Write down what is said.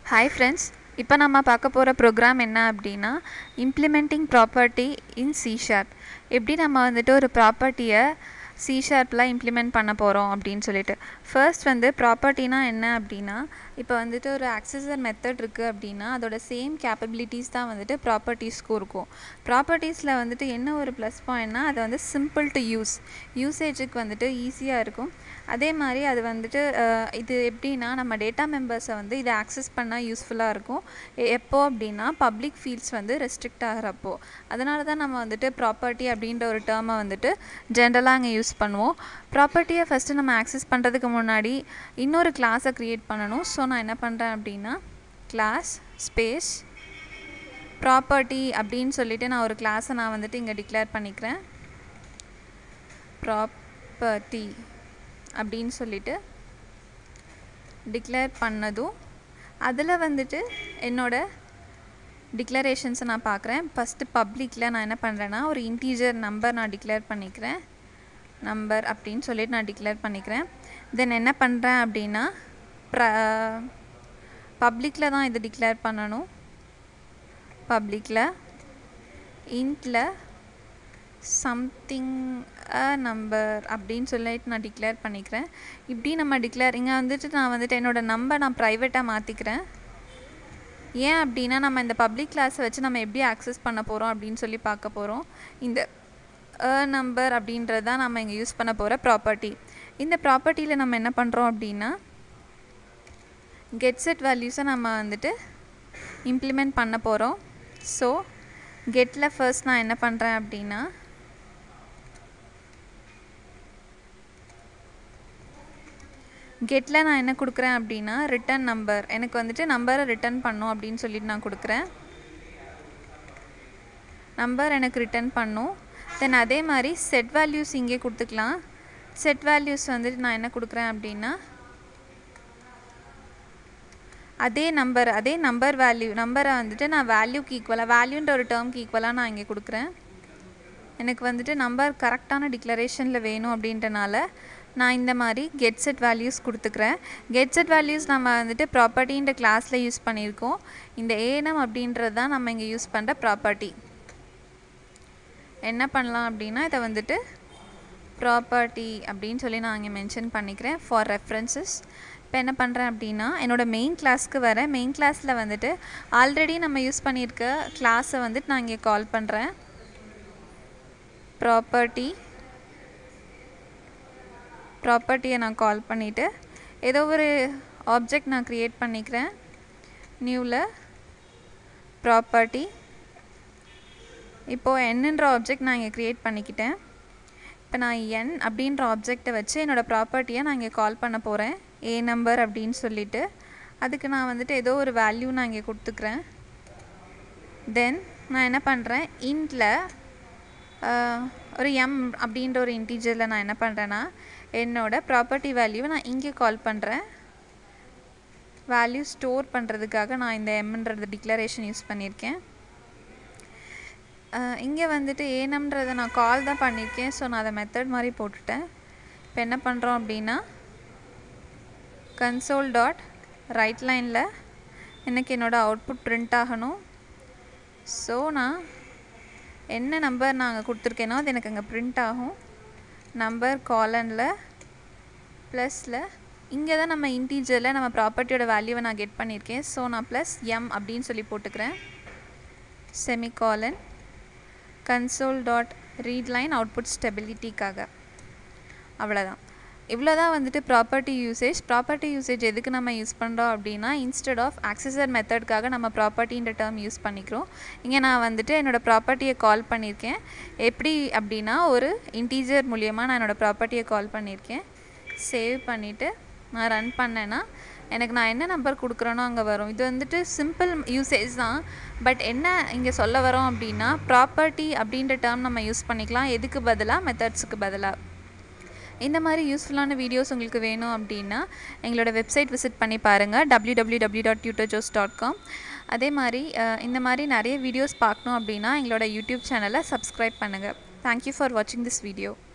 hi friends இப்போ நம்ம பார்க்க போகிற ப்ரோக்ராம் என்ன அப்படின்னா implementing property in C sharp எப்படி நம்ம வந்துட்டு ஒரு ப்ராப்பர்ட்டியை சி ஷார்ப்பில் இம்ப்ளிமெண்ட் பண்ண போகிறோம் அப்படின்னு சொல்லிட்டு ஃபர்ஸ்ட் வந்து ப்ராப்பர்ட்டினா என்ன அப்படின்னா இப்போ வந்துட்டு ஒரு அக்சஸர் மெத்தட் இருக்குது அப்படின்னா அதோட சேம் கேப்பபிலிட்டிஸ் தான் வந்துட்டு ப்ராப்பர்ட்டிஸ்க்கும் இருக்கும் ப்ராப்பர்ட்டிஸில் வந்துட்டு என்ன ஒரு ப்ளஸ் பாயிண்ட்னா அது வந்து சிம்பிள் டு யூஸ் யூசேஜுக்கு வந்துட்டு ஈஸியாக இருக்கும் அதே மாதிரி அது வந்துட்டு அஹ், இது எப்படின்னா நம்ம டேட்டா மெம்பர்ஸை வந்து இதை ஆக்சஸ் பண்ணால் யூஸ்ஃபுல்லாக இருக்கும் எ- எப்போ அப்படின்னா பப்ளிக் ஃபீல்ட்ஸ் வந்து ரெஸ்ட்ரிக்ட் ஆகிறப்போ அதனால தான் நம்ம வந்துட்டு ப்ராப்பர்ட்டி அப்படின்ற ஒரு டேர்மை வந்துட்டு ஜென்ரலாக அங்கே யூஸ் பண்ணுவோம் ப்ராப்பர்ட்டியை ஃபஸ்ட்டு நம்ம ஆக்சஸ் பண்ணுறதுக்கு முன்னாடி இன்னொரு கிளாஸை க்ரியேட் பண்ணணும் ஸோ நான் என்ன பண்ணுறேன் அப்படின்னா கிளாஸ் ஸ்பேஸ் ப்ராப்பர்ட்டி அப்படின்னு சொல்லிட்டு நான் ஒரு கிளாஸை நான் வந்துட்டு இங்கே டிக்ளேர் பண்ணிக்கிறேன் ப்ராப்பர்ட்டி அப்படின்னு சொல்லிட்டு டிக்ளேர் பண்ணதும் அதில் வந்துட்டு என்னோட டிக்ளரேஷன்ஸை நான் பார்க்குறேன் ஃபஸ்ட்டு பப்ளிக்கில் நான் என்ன பண்ணுறேன்னா ஒரு இன்டீஜர் நம்பர் நான் டிக்ளேர் பண்ணிக்கிறேன் நம்பர் அப்படின்னு சொல்லிட்டு நான் டிக்ளேர் பண்ணிக்கிறேன் தென் என்ன பண்ணுறேன் அப்படின்னா ப்ர பப்ளிக்கில் தான் இது டிக்ளேர் பண்ணணும் பப்ளிக்கில் இன்ட்டில் சம்திங் அ நம்பர் அப்படின்னு சொல்லிட்டு நான் டிக்ளேர் பண்ணிக்கிறேன் இப்படி நம்ம டிக்ளேர் இங்கே வந்துட்டு நான் வந்துட்டு என்னோட நம்பர் நான் ப்ரைவேட்டாக மாற்றிக்கிறேன் ஏன் அப்படின்னா நம்ம இந்த பப்ளிக் கிளாஸை வச்சு நம்ம எப்படி ஆக்சஸ் பண்ண போகிறோம் அப்படின்னு சொல்லி பார்க்க போகிறோம் இந்த அ நம்பர் அப்படின்றது தான் நம்ம இங்கே யூஸ் பண்ண போகிற ப்ராப்பர்ட்டி இந்த ப்ராப்பர்ட்டியில் நம்ம என்ன பண்ணுறோம் அப்படின்னா கெட் செட் வேல்யூஸை நம்ம வந்துட்டு இம்ப்ளிமெண்ட் பண்ண போகிறோம் ஸோ கெட்டில் ஃபர்ஸ்ட் நான் என்ன பண்ணுறேன் அப்படின்னா கெட்டில் நான் என்ன கொடுக்குறேன் அப்படின்னா ரிட்டன் நம்பர் எனக்கு வந்துட்டு நம்பரை ரிட்டர்ன் பண்ணும் அப்படின்னு சொல்லிட்டு நான் கொடுக்குறேன் நம்பர் எனக்கு ரிட்டர்ன் பண்ணும் தென் அதே மாதிரி செட் வேல்யூஸ் இங்கே கொடுத்துக்கலாம் செட் வேல்யூஸ் வந்துட்டு நான் என்ன கொடுக்குறேன் அப்படின்னா அதே நம்பர் அதே நம்பர் வேல்யூ நம்பரை வந்துட்டு நான் வேல்யூக்கு ஈக்குவலாக வேல்யூன்ற ஒரு டேர்ம்க்கு ஈக்குவலாக நான் இங்கே கொடுக்குறேன் எனக்கு வந்துட்டு நம்பர் கரெக்டான டிக்ளரேஷனில் வேணும் அப்படின்றனால நான் இந்த மாதிரி கெட் செட் வேல்யூஸ் கொடுத்துக்கிறேன் கெட் செட் வேல்யூஸ் நம்ம வந்துட்டு ப்ராப்பர்ட்டின்ற கிளாஸில் யூஸ் பண்ணியிருக்கோம் இந்த ஏனம் அப்படின்றது தான் நம்ம இங்கே யூஸ் பண்ணுற ப்ராப்பர்ட்டி என்ன பண்ணலாம் அப்படின்னா இதை வந்துட்டு ப்ராப்பர்ட்டி அப்படின்னு சொல்லி நான் இங்கே மென்ஷன் பண்ணிக்கிறேன் ஃபார் ரெஃபரன்சஸ் இப்போ என்ன பண்ணுறேன் அப்படின்னா என்னோடய மெயின் கிளாஸ்க்கு வரேன் மெயின் கிளாஸில் வந்துட்டு ஆல்ரெடி நம்ம யூஸ் பண்ணியிருக்க கிளாஸை வந்துட்டு நான் இங்கே கால் பண்ணுறேன் ப்ராப்பர்ட்டி ப்ராப்பர்ட்டியை நான் கால் பண்ணிவிட்டு ஏதோ ஒரு ஆப்ஜெக்ட் நான் க்ரியேட் பண்ணிக்கிறேன் நியூவில் ப்ராப்பர்ட்டி இப்போது என்னன்ற ஆப்ஜெக்ட் நான் இங்கே க்ரியேட் பண்ணிக்கிட்டேன் இப்போ நான் என் அப்படின்ற ஆப்ஜெக்டை வச்சு என்னோடய ப்ராப்பர்ட்டியை நான் இங்கே கால் பண்ண போகிறேன் ஏ நம்பர் அப்படின்னு சொல்லிட்டு அதுக்கு நான் வந்துட்டு ஏதோ ஒரு வேல்யூ நான் இங்கே கொடுத்துக்கிறேன் தென் நான் என்ன பண்ணுறேன் இன்ட்டில் ஒரு எம் அப்படின்ற ஒரு இன்டீஜரில் நான் என்ன பண்ணுறேன்னா என்னோட ப்ராப்பர்ட்டி வேல்யூவை நான் இங்கே கால் பண்ணுறேன் வேல்யூ ஸ்டோர் பண்ணுறதுக்காக நான் இந்த எம்ன்றது டிக்ளரேஷன் யூஸ் பண்ணியிருக்கேன் இங்கே வந்துட்டு ஏனம்ன்றதை நான் கால் தான் பண்ணியிருக்கேன் ஸோ நான் அதை மெத்தட் மாதிரி போட்டுட்டேன் இப்போ என்ன பண்ணுறோம் அப்படின்னா கன்சோல் டாட் ரைட் லைனில் எனக்கு என்னோடய அவுட்புட் பிரிண்ட் ஆகணும் ஸோ நான் என்ன நம்பர் நான் அங்கே கொடுத்துருக்கேனோ அது எனக்கு அங்கே பிரிண்ட் ஆகும் நம்பர் காலனில் ப்ளஸில் இங்கே தான் நம்ம இன்டீஜரில் நம்ம ப்ராப்பர்ட்டியோட வேல்யூவை நான் கெட் பண்ணியிருக்கேன் ஸோ நான் ப்ளஸ் எம் அப்படின்னு சொல்லி போட்டுக்கிறேன் semicolon console dot read line output ஸ்டெபிலிட்டிக்காக அவ்வளோதான் இவ்வளோ தான் வந்துட்டு ப்ராப்பர்ட்டி யூசேஜ் ப்ராப்பர்ட்டி யூசேஜ் எதுக்கு நம்ம யூஸ் பண்ணுறோம் அப்படின்னா இன்ஸ்டெட் ஆஃப் ஆக்சஸர் மெத்தட்காக நம்ம ப்ராப்பர்ட்டின்ற டேர்ம் யூஸ் பண்ணிக்கிறோம் இங்கே நான் வந்துட்டு என்னோடய ப்ராப்பர்ட்டியை கால் பண்ணியிருக்கேன் எப்படி அப்படின்னா ஒரு இன்டீஜர் மூலியமாக நான் என்னோடய ப்ராப்பர்ட்டியை கால் பண்ணியிருக்கேன் சேவ் பண்ணிவிட்டு நான் ரன் பண்ணேன்னா எனக்கு நான் என்ன நம்பர் கொடுக்குறேனோ அங்கே வரும் இது வந்துட்டு சிம்பிள் யூசேஜ் தான் பட் என்ன இங்கே சொல்ல வரோம் அப்படின்னா ப்ராப்பர்ட்டி அப்படின்ற டேர்ம் நம்ம யூஸ் பண்ணிக்கலாம் எதுக்கு பதிலாக மெத்தட்ஸுக்கு பதிலாக இந்த மாதிரி யூஸ்ஃபுல்லான வீடியோஸ் உங்களுக்கு வேணும் அப்படின்னா எங்களோட வெப்சைட் விசிட் பண்ணி பாருங்கள் W W W dot tutor dot com அதே மாதிரி அஹ், இந்த மாதிரி நிறைய வீடியோஸ் பார்க்கணும் அப்படின்னா எங்களோட யூடியூப் சேனலை சப்ஸ்கிரைப் பண்ணுங்கள் தேங்க்யூ ஃபார் வாட்சிங் திஸ் வீடியோ